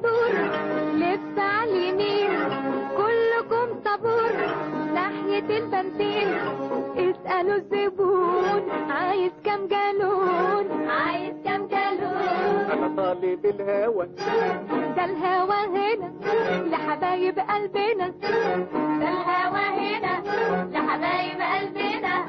العصفور لف على اليمين كلكم طابور ناحية البنزين اسألوا الزبون عايز كام جالون عايز كام جالون انا طالب الهوى ده الهوا هنا لحبايب قلبنا ده الهوا هنا لحبايب قلبنا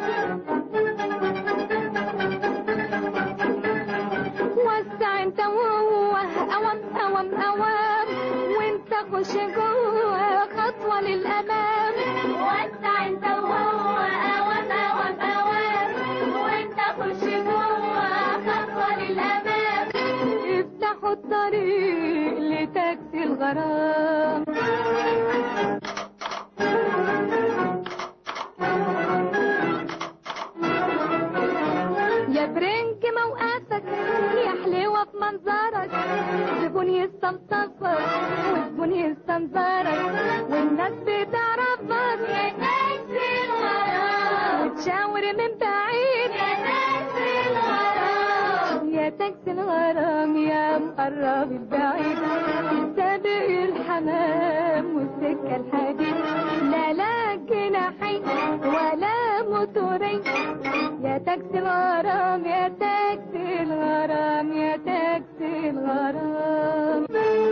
وسع انت وهو اوام اوام اوام وانت خش جوه خطوه للامام وسع انت وهو اوام اوام اوام وانت خش جوه خطوه للامام افتحوا الطريق لتاكسي الغرام يا برنج موقفك يا حلوة في منظرك زبون يستلطفك والزبون يستنظرك والناس بتعرفك يا تاكسي الغرام وتشاور من بعيد يا تاكسي الغرام يا تاكسي الغرام يا مقرب البعيد سابق الحمام والسكة الحديد لا لا جناحين ولا موتورين يا تاكسي الغرام يا تاكسي الغرام يا تاكسي الغرام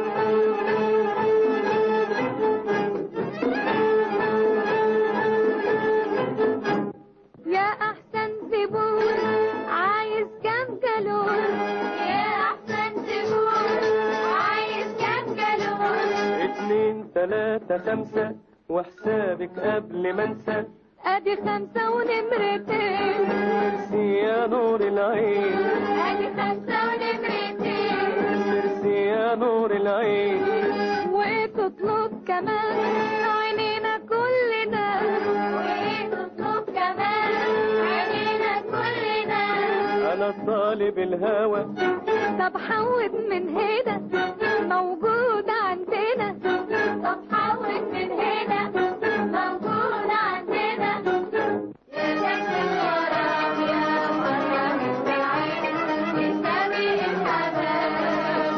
يا احسن زبون عايز كام جالون يا احسن زبون عايز كام جالون اتنين تلاتة خمسة وحسابك قبل ما انسى ادي خمسة ونمرتين ميرسي يا نور العين ادي خمسة ونمرتين ميرسي يا نور العين وايه تطلب كمان عينينا كلنا وايه تطلب كمان عينينا كلنا انا طالب الهوى طب حود من هنا موجود عندنا طب حود من هنا موجود عندنا يا شكل الغرام يا مريم البعيد تسامي الحمام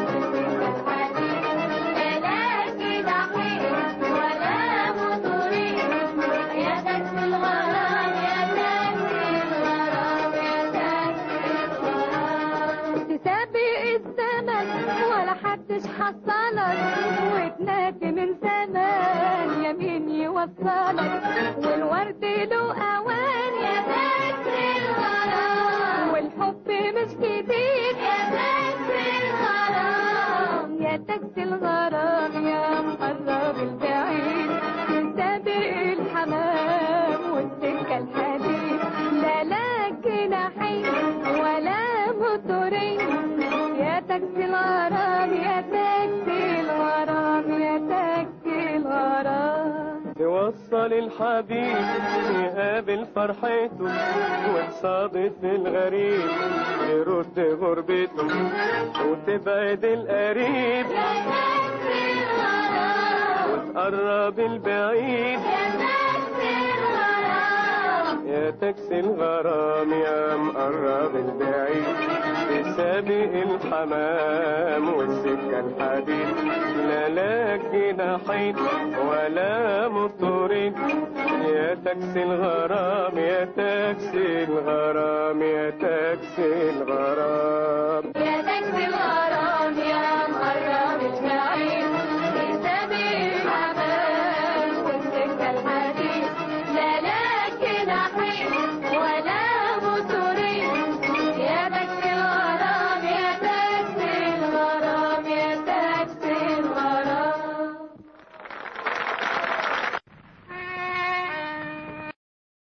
لا لا كده حين ولا مطرين يا شكل الغرام يا شكل الغرام يا شكل الغرام تسابق الزمن ولا حدش حصلك وتنادي من زمان يمين يوصلك والورد له اوان يا تاكسي الغرام والحب مش جديد يا تاكسي الغرام يا تاكسي الغرام يا مقرب البعيد تسابق الحمام والسكه الحديد لا لا جناحين ولا موتورين يا تاكسي الغرام يا تاكسي الغرام يا تاكسي الغرام توصل الحبيب يقابل فرحته وتصادف الغريب يرد غربته وتبعد القريب يا تاكسي الغرام وتقرب البعيد يا تاكسي الغرام يا تاكسي الغرام يا مقرب البعيد تسابق الحمام والسكة الحديد لا لا جناحين ولا موتورين يا تاكسي الغرام يا تاكسي الغرام يا تاكسي الغرام